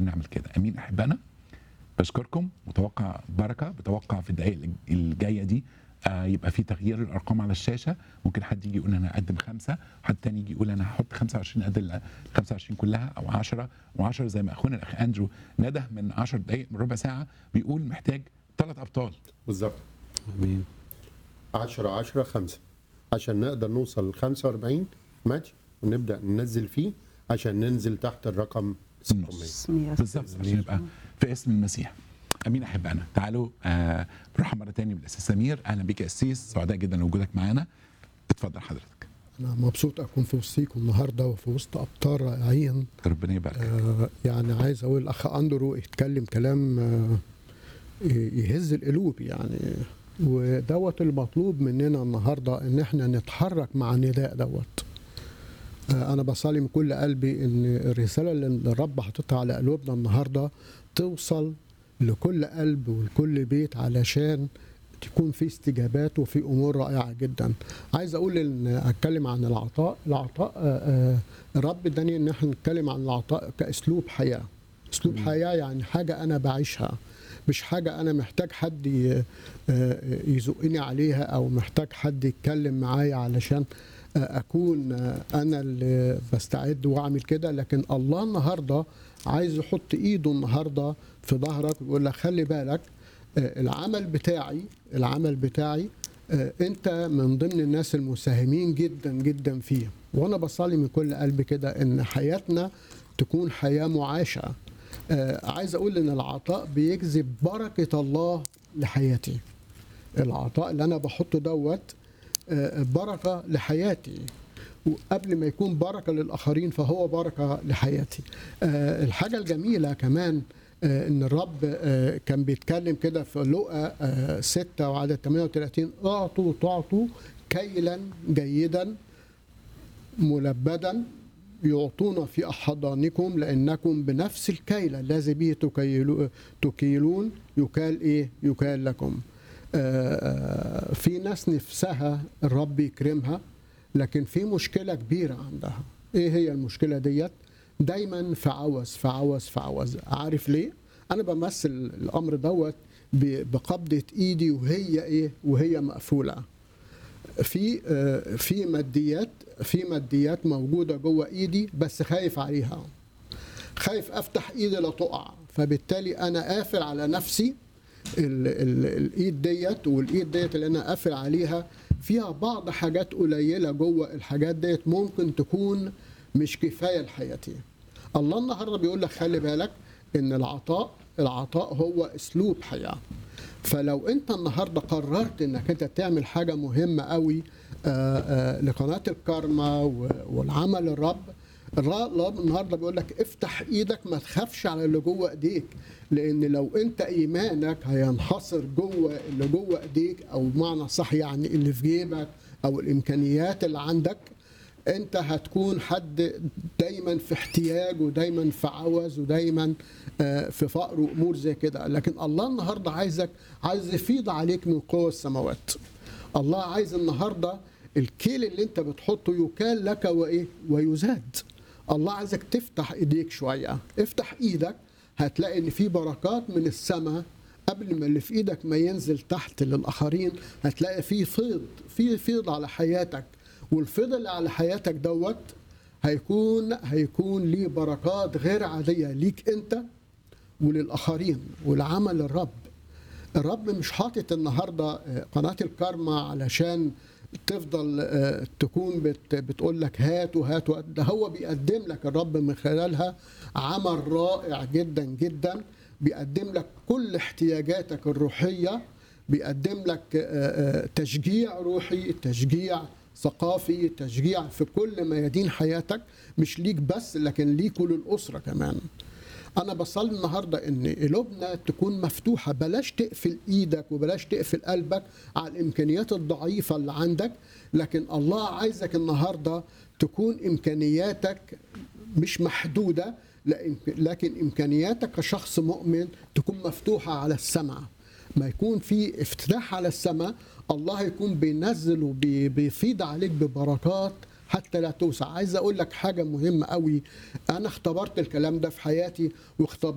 ونعمل كده امين احبائنا بشكركم متوقع بركه بتوقع في الدقائق الجايه دي آه يبقى في تغيير الارقام على الشاشه ممكن حد يجي يقول انا هقدم خمسه حد تاني يجي يقول انا هحط 25 قد ال 25 كلها او 10 و10 زي ما اخونا الاخ اندرو نده من 10 دقائق من ربع ساعه بيقول محتاج ثلاث ابطال بالظبط امين 10 10 5 عشان نقدر نوصل ل 45 ماتش ونبدا ننزل فيه عشان ننزل تحت الرقم 600 النص اسمي بالظبط عشان يبقى في اسم المسيح امين احبائنا تعالوا آه بروح مره تاني بالاساس سمير اهلا بك يا اسيس سعداء جدا وجودك معانا اتفضل حضرتك أنا مبسوط أكون في وسطيكم النهاردة وفي وسط أبطال رائعين ربنا يبارك آه يعني عايز أقول الأخ أندرو يتكلم كلام آه يهز القلوب يعني ودوت المطلوب مننا النهاردة إن إحنا نتحرك مع النداء دوت آه أنا بصلي من كل قلبي إن الرسالة اللي الرب حاططها على قلوبنا النهاردة توصل لكل قلب ولكل بيت علشان تكون في استجابات وفي امور رائعه جدا عايز اقول ان اتكلم عن العطاء العطاء آه، آه، الرب اداني ان احنا نتكلم عن العطاء كاسلوب حياه اسلوب حياه يعني حاجه انا بعيشها مش حاجه انا محتاج حد ي- آه، يزقني عليها او محتاج حد يتكلم معايا علشان آه، اكون آه، انا اللي بستعد واعمل كده لكن الله النهارده عايز يحط ايده النهارده في ظهرك ويقول لك خلي بالك آه، العمل بتاعي العمل بتاعي آه، انت من ضمن الناس المساهمين جدا جدا فيه وانا بصلي من كل قلبي كده ان حياتنا تكون حياه معاشه آه، عايز اقول ان العطاء بيجذب بركه الله لحياتي العطاء اللي انا بحطه دوت آه، بركه لحياتي وقبل ما يكون بركه للاخرين فهو بركه لحياتي آه، الحاجه الجميله كمان آه، ان الرب آه، كان بيتكلم كده في لقا آه، 6 وعدد 38 اعطوا تعطوا كيلا جيدا ملبدا يعطون في أحضانكم لأنكم بنفس الكيل الذي به تكيلو- تكيلون يكال إيه؟ يكال لكم آه، آه، في ناس نفسها الرب يكرمها لكن في مشكلة كبيرة عندها إيه هي المشكلة ديت؟ دايما في عوز في عوز في عوز عارف ليه؟ أنا بمثل الأمر دوت ب- بقبضة إيدي وهي إيه؟ وهي مقفولة في آه، في ماديات في ماديات موجوده جوه ايدي بس خايف عليها خايف افتح ايدي لا تقع فبالتالي انا قافل على نفسي ال ال الايد ديت والايد ديت اللي انا قافل عليها فيها بعض حاجات قليله جوه الحاجات ديت ممكن تكون مش كفايه لحياتي الله النهارده بيقول لك خلي بالك ان العطاء العطاء هو اسلوب حياه فلو انت النهارده قررت انك انت تعمل حاجه مهمه قوي آه، آه، لقناه الكارما و- والعمل الرب الرب النهارده بيقول لك افتح ايدك ما تخافش على اللي جوه ايديك لان لو انت ايمانك هينحصر جوه اللي جوه ايديك او بمعنى صح يعني اللي في جيبك او الامكانيات اللي عندك انت هتكون حد دايما في احتياج ودايما في عوز ودايما آه، في فقر وامور زي كده لكن الله النهارده عايزك عايز يفيض عليك من قوة السماوات الله عايز النهارده الكيل اللي انت بتحطه يكال لك وايه ويزاد الله عايزك تفتح ايديك شويه افتح ايدك هتلاقي ان في بركات من السماء قبل ما اللي في ايدك ما ينزل تحت للاخرين هتلاقي في فيض في فيض على حياتك والفيض اللي على حياتك دوت هيكون هيكون ليه بركات غير عاديه ليك انت وللاخرين ولعمل الرب الرب مش حاطط النهارده آه، قناه الكارما علشان تفضل آه، تكون بت بتقول لك هات وهات وهات. ده هو بيقدم لك الرب من خلالها عمل رائع جدا جدا بيقدم لك كل احتياجاتك الروحيه بيقدم لك آه، آه، تشجيع روحي تشجيع ثقافي تشجيع في كل ميادين حياتك مش ليك بس لكن ليك وللأسرة كمان انا بصلي النهارده ان قلوبنا تكون مفتوحه بلاش تقفل ايدك وبلاش تقفل قلبك على الامكانيات الضعيفه اللي عندك لكن الله عايزك النهارده تكون امكانياتك مش محدوده لكن- لكن امكانياتك كشخص مؤمن تكون مفتوحه على السماء ما يكون في افتتاح على السماء الله يكون بينزل وبيفيض عليك ببركات حتى لا توسع عايز اقول لك حاجه مهمه قوي انا اختبرت الكلام ده في حياتي واختبرت